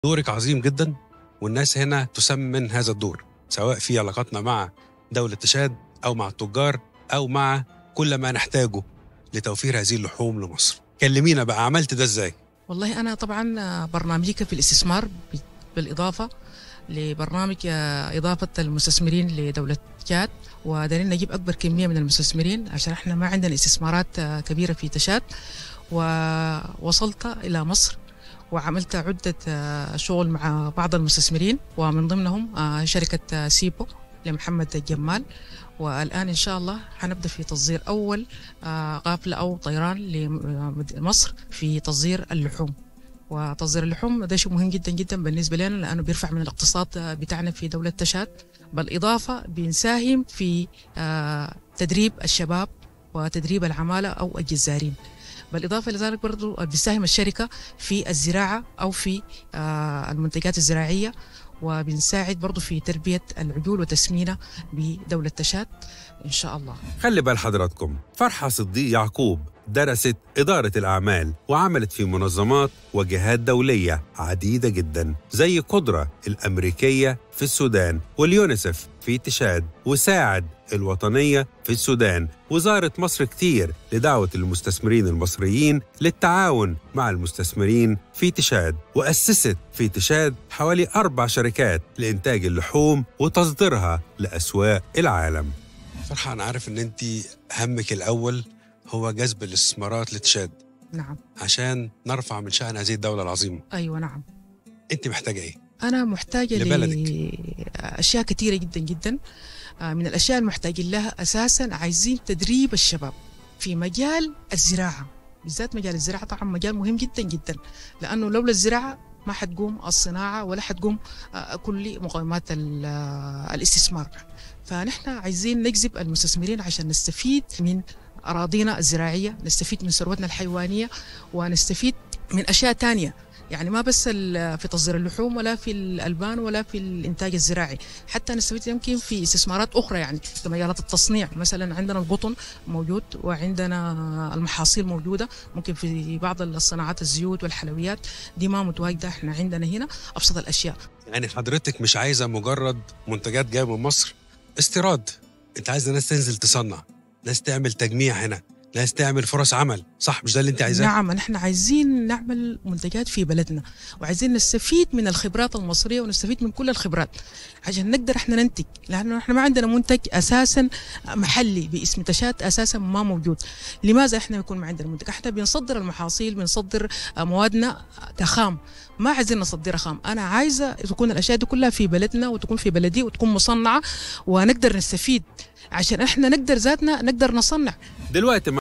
دورك عظيم جدا والناس هنا تسمن هذا الدور سواء في علاقاتنا مع دولة تشاد أو مع التجار أو مع كل ما نحتاجه لتوفير هذه اللحوم لمصر كلمينا بقى عملت ده ازاي والله أنا طبعا برنامجي في الاستثمار بالإضافة لبرنامج إضافة المستثمرين لدولة تشاد ودارين نجيب أكبر كمية من المستثمرين عشان احنا ما عندنا استثمارات كبيرة في تشاد ووصلت إلى مصر وعملت عدة شغل مع بعض المستثمرين ومن ضمنهم شركة سيبو لمحمد الجمال والآن إن شاء الله حنبدأ في تصدير أول قافلة أو طيران لمصر في تصدير اللحوم وتصدير اللحوم ده شيء مهم جدا جدا بالنسبة لنا لأنه بيرفع من الاقتصاد بتاعنا في دولة تشاد بالإضافة بنساهم في تدريب الشباب وتدريب العمالة أو الجزارين بالإضافة لذلك برضو بتساهم الشركة في الزراعة أو في المنتجات الزراعية وبنساعد برضو في تربية العجول وتسمينها بدولة تشاد إن شاء الله خلي بال حضراتكم فرحة صديق يعقوب درست إدارة الأعمال وعملت في منظمات وجهات دولية عديدة جدا زي قدرة الأمريكية في السودان واليونيسف في تشاد وساعد الوطنية في السودان وزارت مصر كتير لدعوة المستثمرين المصريين للتعاون مع المستثمرين في تشاد وأسست في تشاد حوالي أربع شركات لإنتاج اللحوم وتصديرها لأسواق العالم فرحة أنا عارف إن أنت همك الأول هو جذب الاستثمارات لتشاد نعم عشان نرفع من شأن هذه الدولة العظيمة أيوة نعم أنت محتاجة إيه؟ أنا محتاجة لبلدك. لأشياء كثيرة جدا جدا من الأشياء المحتاجين لها أساسا عايزين تدريب الشباب في مجال الزراعة بالذات مجال الزراعة طبعا مجال مهم جدا جدا لأنه لولا الزراعة ما حتقوم الصناعة ولا حتقوم كل مقومات الاستثمار فنحن عايزين نجذب المستثمرين عشان نستفيد من أراضينا الزراعية نستفيد من ثروتنا الحيوانية ونستفيد من أشياء تانية يعني ما بس في تصدير اللحوم ولا في الألبان ولا في الإنتاج الزراعي حتى نستفيد يمكن في استثمارات أخرى يعني في مجالات التصنيع مثلا عندنا القطن موجود وعندنا المحاصيل موجودة ممكن في بعض الصناعات الزيوت والحلويات دي ما متواجدة احنا عندنا هنا أبسط الأشياء يعني حضرتك مش عايزة مجرد منتجات جاية من مصر استيراد أنت عايزة ناس تنزل تصنع ناس تعمل تجميع هنا ناس تعمل فرص عمل صح مش ده اللي انت عايزاه نعم نحن عايزين نعمل منتجات في بلدنا وعايزين نستفيد من الخبرات المصريه ونستفيد من كل الخبرات عشان نقدر احنا ننتج لانه احنا ما عندنا منتج اساسا محلي باسم تشات اساسا ما موجود لماذا احنا يكون ما عندنا منتج احنا بنصدر المحاصيل بنصدر موادنا كخام ما عايزين نصدرها خام انا عايزه تكون الاشياء دي كلها في بلدنا وتكون في بلدي وتكون مصنعه ونقدر نستفيد عشان احنا نقدر ذاتنا نقدر نصنع دلوقتي